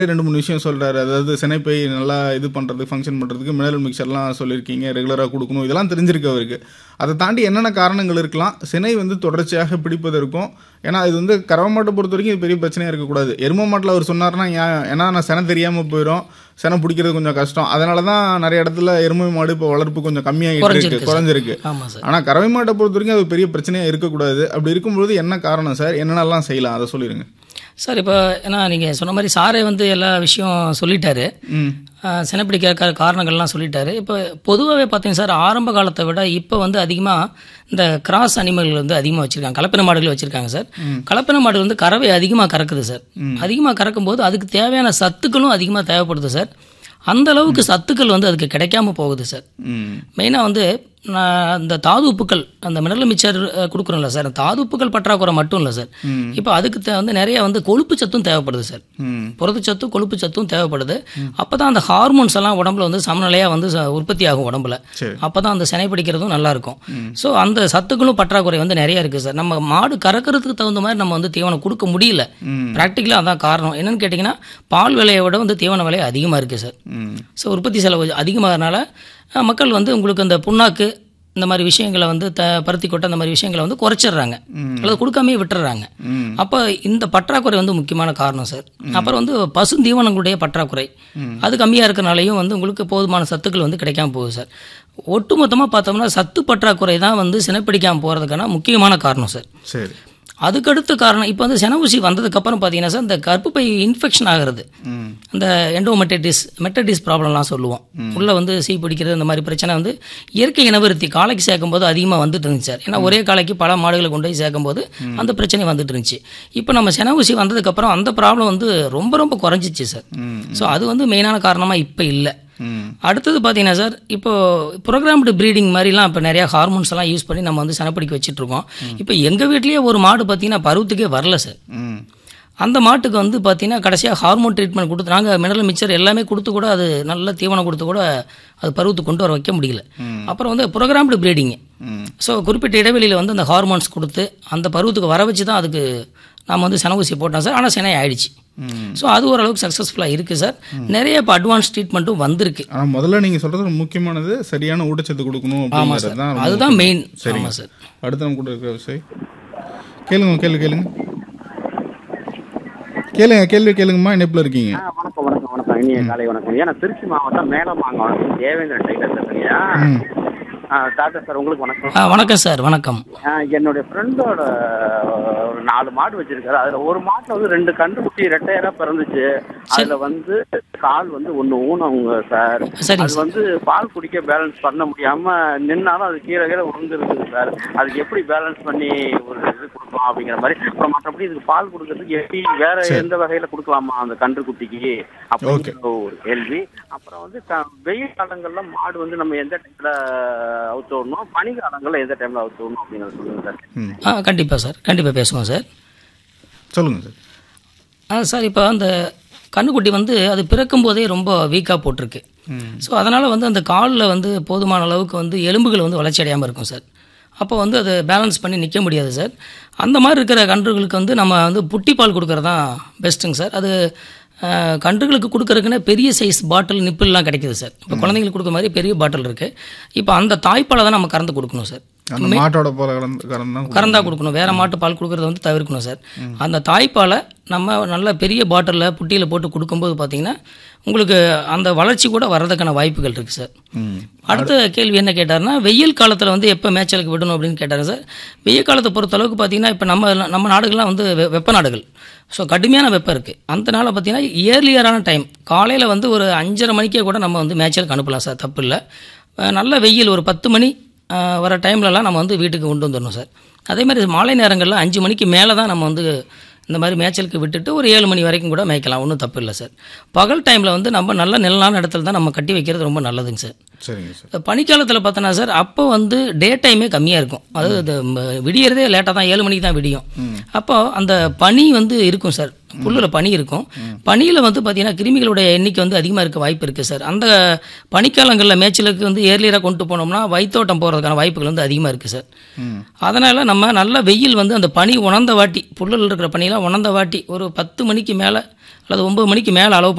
ரெண்டு மூணு விஷயம் சொல்றாரு அதாவது சினைப்பை நல்லா இது பண்றதுக்கு ஃபங்க்ஷன் பண்றதுக்கு மினரல் மிக்சர்லாம் சொல்லியிருக்கீங்க ரெகுலராக கொடுக்கணும் இதெல்லாம் தெரிஞ்சிருக்கு அவருக்கு அதை தாண்டி என்னென்ன காரணங்கள் இருக்கலாம் சினை வந்து தொடர்ச்சியாக பிடிப்பதற்கும் ஏன்னா இது வந்து கறவை மாட்டை பொறுத்த வரைக்கும் இது பெரிய பிரச்சனையாக இருக்கக்கூடாது எரும மாட்டில் அவர் சொன்னார்னா ஏன் ஏன்னா நான் செனை தெரியாமல் போயிடும் செனை பிடிக்கிறது கொஞ்சம் கஷ்டம் அதனால தான் நிறைய இடத்துல எருமை மாடு இப்போ வளர்ப்பு கொஞ்சம் கம்மியாகிட்டு இருக்கு குறைஞ்சிருக்கு சார். குறைஞ்சிருக்கு ஆமாம் சார் ஆனால் கறவை மாட்டை பொறுத்த வரைக்கும் அது பெரிய பிரச்சனையாக இருக்கக்கூடாது அப்படி இருக்கும்பொழுது என்ன காரணம் சார் என்னென்னலாம் செய்யலாம் அதை சொல்லிடுங்க சார் இப்போ ஏன்னா நீங்கள் சொன்ன மாதிரி சாரே வந்து எல்லா விஷயம் சொல்லிட்டாரு ம் ஆஹ் சினைப்பிடிக்க கா- காரணங்கள்லாம் சொல்லிட்டாரு இப்போ பொதுவாகவே பார்த்தீங்க சார் ஆரம்ப காலத்தை விட இப்போ வந்து அதிகமாக இந்த கிராஸ் அனிமல்கள் வந்து அதிகமாக வச்சுருக்காங்க கலப்பின மாடுகள் வச்சுருக்காங்க சார் கலப்பின மாடு வந்து கறவை அதிகமாக கறக்குது சார் அதிகமாக கறக்கும் போது அதுக்கு தேவையான சத்துக்களும் அதிகமாக தேவைப்படுது சார் அந்த அளவுக்கு சத்துக்கள் வந்து அதுக்கு கிடைக்காம போகுது சார் ம் மெயினாக வந்து நான் இந்த தாது உப்புக்கள் அந்த மினரல் மிக்சர் அஹ், கொடுக்குறோம்ல சார் அந்த தாது உப்புக்கள் பற்றாக்குறை மட்டும் இல்லை சார் இப்போ அதுக்கு தே- வந்து நிறைய வந்து கொழுப்பு சத்தும் தேவைப்படுது சார் ம் புரதச்சத்தும் கொழுப்பு சத்தும் தேவைப்படுது அப்போ தான் அந்த ஹார்மோன்ஸ் எல்லாம் உடம்புல வந்து சமநிலையாக வந்து ச- உற்பத்தி ஆகும் உடம்புல சரி. அப்போ தான் அந்த சினை பிடிக்கிறதும் நல்லா இருக்கும் ஸோ அந்த சத்துக்களும் பற்றாக்குறை வந்து நிறைய இருக்குது சார் நம்ம மாடு கறக்கிறதுக்கு தகுந்த மாதிரி நம்ம வந்து தீவனம் கொடுக்க முடியல ப்ராக்டிக்கலாக அதான் காரணம் என்னன்னு கேட்டிங்கன்னா பால் விலையை விட வந்து தீவன விலை அதிகமாக இருக்குது சார் ம் ஸோ உற்பத்தி செலவு அதிகமாகறனால அஹ், மக்கள் வந்து உங்களுக்கு இந்த புண்ணாக்கு இந்த மாதிரி விஷயங்களை வந்து த பருத்தி கொட்டை அந்த மாதிரி விஷயங்களை வந்து குறைச்சிடுறாங்க அல்லது கொடுக்காமே விட்டுறாங்க ம். அப்போ இந்த பற்றாக்குறை வந்து முக்கியமான காரணம் சார் அப்புறம் வந்து பசு தீவனங்களுடைய பற்றாக்குறை அது கம்மியாக இருக்கிறனாலையும் வந்து உங்களுக்கு போதுமான சத்துக்கள் வந்து கிடைக்காம போகுது சார் ஒட்டுமொத்தமாக பார்த்தோம்னா சத்து பற்றாக்குறை தான் வந்து சினைப்பிடிக்காமல் போகிறதுக்கான முக்கியமான காரணம் சார் சரி அதுக்கடுத்த காரணம் இப்போ வந்து சென ஊசி வந்ததுக்கப்புறம் பார்த்தீங்கன்னா சார் இந்த கர்ப்பப்பை இன்ஃபெக்ஷன் ஆகிறது ம் இந்த எண்டோமெட்டடிஸ் மெட்டடிஸ் ப்ராப்ளம்லாம் சொல்லுவோம் உள்ள வந்து சீ பிடிக்கிறது இந்த மாதிரி பிரச்சனை வந்து இயற்கை இனவிருத்தி காலைக்கு சேர்க்கும் போது அதிகமாக வந்துட்டு இருந்துச்சு சார் ஏன்னா ஒரே காலைக்கு பல மாடுகளை கொண்டு போய் சேர்க்கும் போது அந்த பிரச்சனை வந்துட்டு இருந்துச்சு இப்போ நம்ம சென ஊசி வந்ததுக்கப்புறம் அந்த ப்ராப்ளம் வந்து ரொம்ப ரொம்ப குறைஞ்சிச்சு சார் ம் ஸோ அது வந்து மெயினான காரணமாக இப்போ இல்லை ம் அடுத்தது பார்த்தீங்கன்னா சார் இப்போ ப்ரோக்ராம்டு ப்ரீடிங் மாதிரிலாம் இப்போ நிறையா ஹார்மோன்ஸ் எல்லாம் யூஸ் பண்ணி நம்ம வந்து சனப்பிடிக்க வச்சுட்டு இருக்கோம் இப்போ எங்கள் வீட்லேயே ஒரு மாடு பார்த்தீங்கன்னா பருவத்துக்கே வரல சார் ம் அந்த மாட்டுக்கு வந்து பார்த்தீங்கன்னா கடைசியாக ஹார்மோன் ட்ரீட்மெண்ட் கொடுத்து நாங்கள் மினரல் மிக்சர் எல்லாமே கொடுத்து கூட அது நல்ல தீவனம் கொடுத்து கூட அது பருவத்துக்கு கொண்டு வர வைக்க முடியல அப்புறம் வந்து ப்ரோக்ராம்டு ப்ரீடிங் ம் ஸோ குறிப்பிட்ட இடைவெளியில் வந்து அந்த ஹார்மோன்ஸ் கொடுத்து அந்த பருவத்துக்கு வர வச்சு தான் அதுக்கு நாம் வந்து சென ஊசி போட்டோம் சார் ஆனால் சினை ஆயிடுச்சு ம் ஸோ அது ஓரளவுக்கு சக்ஸஸ்ஃபுல்லாக இருக்குது சார் நிறைய இப்போ அட்வான்ஸ் ட்ரீட்மெண்ட்டும் வந்திருக்கு ஆனா முதல்ல நீங்க சொல்றது ரொம்ப முக்கியமானது சரியான ஊட்டச்சத்து கொடுக்கணும் அப்படிங்கிறது தான் ரொம்ப அதுதான் மெயின் சரிங்க. ஆமாம் சார் அடுத்து நம்ம கூட இருக்கிற விஷயம் கேளுங்க கேள்வி கேளுங்க கேளுங்க கேள்வி கேளுங்கம்மா இணைப்புல இருக்கீங்க ஆ, வணக்கம் வணக்கம் வணக்கம் இனிய காலை வணக்கம் ஏன்னா திருச்சி மாவட்டம் மேலமாங்கம் தேவேந்திரன் டைலர் பேசுறீங்க ம் டாக்டர் சார் உங்களுக்கு வணக்கம் ஆ வணக்கம் சார் வணக்கம் ஆ, என்னுடைய ஃப்ரெண்டோட ஒரு நாலு மாடு வச்சிருக்காரு அதுல ஒரு மாட்டுல வந்து ரெண்டு கன்று குட்டி ரெட்டையரா பிறந்துச்சு அதுல வந்து கால் வந்து ஒண்ணு ஊனவங்க சார் சரிங்க அது வந்து பால் குடிக்க பேலன்ஸ் பண்ண முடியாம நின்னாலும் அது கீழே கீழே விழுந்து இருக்குது சார் அதுக்கு எப்படி பேலன்ஸ் பண்ணி ஒரு இது கொடுக்கலாம் அப்படிங்கிற மாதிரி அப்புறம் மற்றபடி இதுக்கு பால் கொடுக்கறதுக்கு எப்படி வேற எந்த வகையில கொடுக்கலாமா அந்த கன்று குட்டிக்கு அப்படிங்கிற ஒரு கேள்வி அப்புறம் வந்து க- வெயில் காலங்கள்ல மாடு வந்து நம்ம எந்த டைம்ல அவுத்து விடணும் பனி காலங்கள்ல எந்த டைம்ல அவுத்து விடணும் அப்படிங்கறத சொல்லுங்க சார் ம் ஆ கண்டிப்பாக சார் கண்டிப்பாக பேசுவோம் சார் சொல்லுங்க சார் ஆ சார் இப்போ அந்த கண்ணுக்குட்டி வந்து அது பிறக்கும் போதே ரொம்ப வீக்காக போட்டிருக்கு ம் ஸோ அதனால் வந்து அந்த காலில் வந்து போதுமான அளவுக்கு வந்து எலும்புகள் வந்து வளர்ச்சி அடையாமல் இருக்கும் சார் அப்போ வந்து அதை பேலன்ஸ் பண்ணி நிற்க முடியாது சார் அந்த மாதிரி இருக்கிற கன்றுகளுக்கு வந்து நம்ம வந்து புட்டி பால் கொடுக்கறது தான் பெஸ்ட்டுங்க சார் அது அஹ், கன்றுகளுக்கு கொடுக்கறதுக்குன்னு பெரிய சைஸ் பாட்டில் நிப்பிள்லாம் கிடைக்குது சார் இப்போ குழந்தைங்களுக்கு கொடுக்குற மாதிரி பெரிய பாட்டில் இருக்குது இப்போ அந்த தாய்ப்பாலை தான் நம்ம கறந்து கொடுக்கணும் சார் அந்த மாட்டோட போல கலந்து கலந்து கறந்தா கொடுக்கணும் வேற மாட்டு பால் கொடுக்கறத வந்து தவிர்க்கணும் சார் அந்த தாய்ப்பாலை நம்ம நல்ல பெரிய பாட்டிலில் புட்டியில் போட்டு கொடுக்கும்போது பார்த்தீங்கன்னா உங்களுக்கு அந்த வளர்ச்சி கூட வர்றதுக்கான வாய்ப்புகள் இருக்குது சார் ம் அடுத்த கேள்வி என்ன கேட்டாருன்னா வெயில் காலத்தில் வந்து எப்போ மேய்ச்சலுக்கு விடணும் அப்படின்னு கேட்டார் சார் வெயில் காலத்தை பொறுத்த அளவுக்கு பார்த்தீங்கன்னா இப்போ நம்ம நம்ம நாடுகள்லாம் வந்து வெ- வெப்ப நாடுகள் ஸோ கடுமையான வெப்பம் இருக்குது அந்த நாளில் பார்த்தீங்கன்னா இயர்லியரான டைம் காலையில் வந்து ஒரு அஞ்சரை மணிக்கே கூட நம்ம வந்து மேய்ச்சலுக்கு அனுப்பலாம் சார் தப்பு இல்லை அஹ் நல்ல வெயில் ஒரு பத்து மணி அஹ் வர டைம்லலாம் நம்ம வந்து வீட்டுக்கு கொண்டு வந்துடணும் சார் அதே மாதிரி மாலை நேரங்களில் அஞ்சு மணிக்கு மேலே தான் நம்ம வந்து இந்த மாதிரி மேய்ச்சலுக்கு விட்டுட்டு ஒரு ஏழு மணி வரைக்கும் கூட மேய்க்கலாம் ஒன்றும் தப்பு இல்லை சார் பகல் டைமில் வந்து நம்ம நல்ல நிழலான இடத்துல தான் நம்ம கட்டி வைக்கிறது ரொம்ப நல்லதுங்க சார் சரிங்க சார் இந்த பனிக்காலத்தில் பார்த்தோன்னா சார் அப்போ வந்து டே டைமே கம்மியாக இருக்கும் அதாவது இது ம- விடியறதே லேட்டாக தான் ஏழு மணிக்கு தான் விடியும் அப்போ அந்த பனி வந்து இருக்கும் சார் புல்லில் பனி இருக்கும் பனியில் வந்து பார்த்தீங்கன்னா கிருமிகளுடைய எண்ணிக்கை வந்து அதிகமாக இருக்க வாய்ப்பு இருக்குது சார் அந்த பனிக்காலங்களில் மேய்ச்சலுக்கு வந்து ஏர்லியராக கொண்டு போனோம்னா வயிற்றோட்டம் போகிறதுக்கான வாய்ப்புகள் வந்து அதிகமாக இருக்குது சார் ம் அதனால் நம்ம நல்ல வெயில் வந்து அந்த பனி உணர்ந்த வாட்டி புல்லில் இருக்கிற பனியெல்லாம் உணர்ந்த வாட்டி ஒரு பத்து மணிக்கு மேலே அல்லது ஒம்பது மணிக்கு மேலே அலோவ்